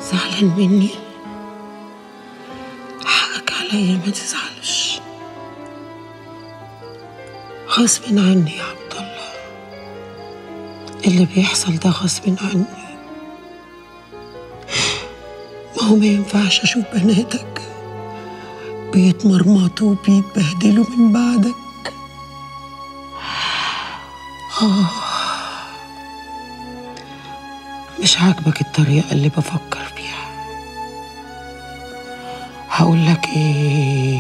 زعلان مني حقك عليا ما تزعلش غصب عني يا عبد الله اللي بيحصل ده غصب عني ما هو ما ينفعش اشوف بناتك بيتمرمطوا وبيتبهدلوا من بعدك آه مش عاجبك الطريقة اللي بفكر فيها هقول لك ايه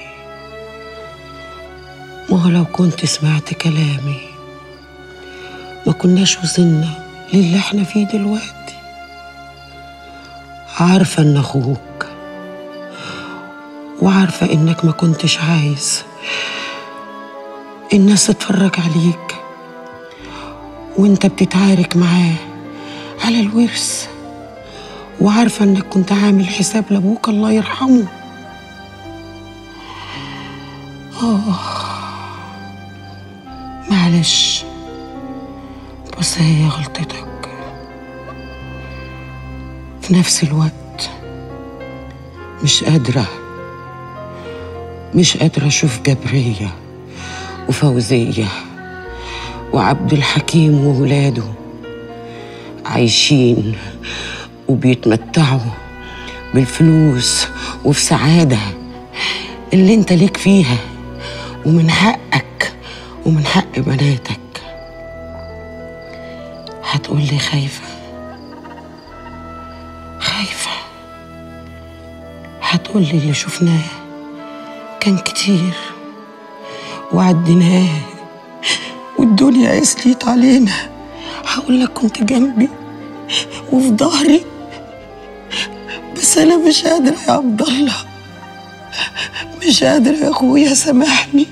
ما هو لو كنت سمعت كلامي ما كناش وصلنا للي احنا فيه دلوقتي عارفة ان اخوك وعارفة انك ما كنتش عايز الناس تتفرج عليك وانت بتتعارك معاه على الورث وعارفة انك كنت عامل حساب لابوك الله يرحمه آه معلش بس هي غلطتك في نفس الوقت مش قادرة مش قادرة أشوف جبرية وفوزية وعبد الحكيم وولاده عايشين وبيتمتعوا بالفلوس وفي سعادة اللي انت ليك فيها ومن حقك ومن حق بناتك هتقولي خايفة خايفة هتقولي اللي شفناه كان كتير وعديناه والدنيا قسلت علينا هقول لك كنت جنبي وفي ظهري بس انا مش قادره يا عبد الله مش قادره يا اخويا سامحني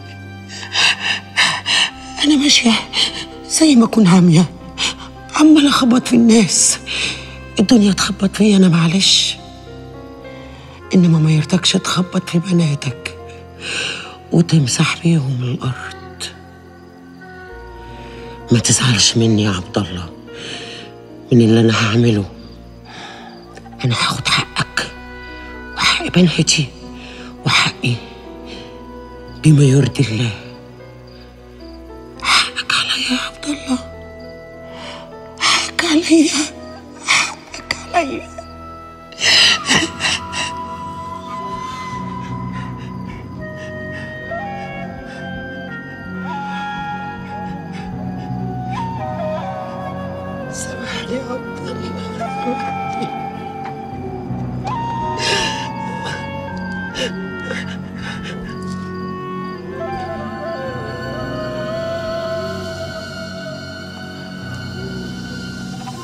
انا ماشيه زي ما اكون عاميه عمال اخبط في الناس الدنيا تخبط فيا انا معلش انما ما يرتكش تخبط في بناتك وتمسح بيهم الارض ما تزعلش مني يا عبد الله من اللي انا هعمله انا هاخد حقك وحق بناتي وحقي بما يرضي الله حقك عليا يا عبد الله حقك عليا حقك عليا سامحني يا عبد الله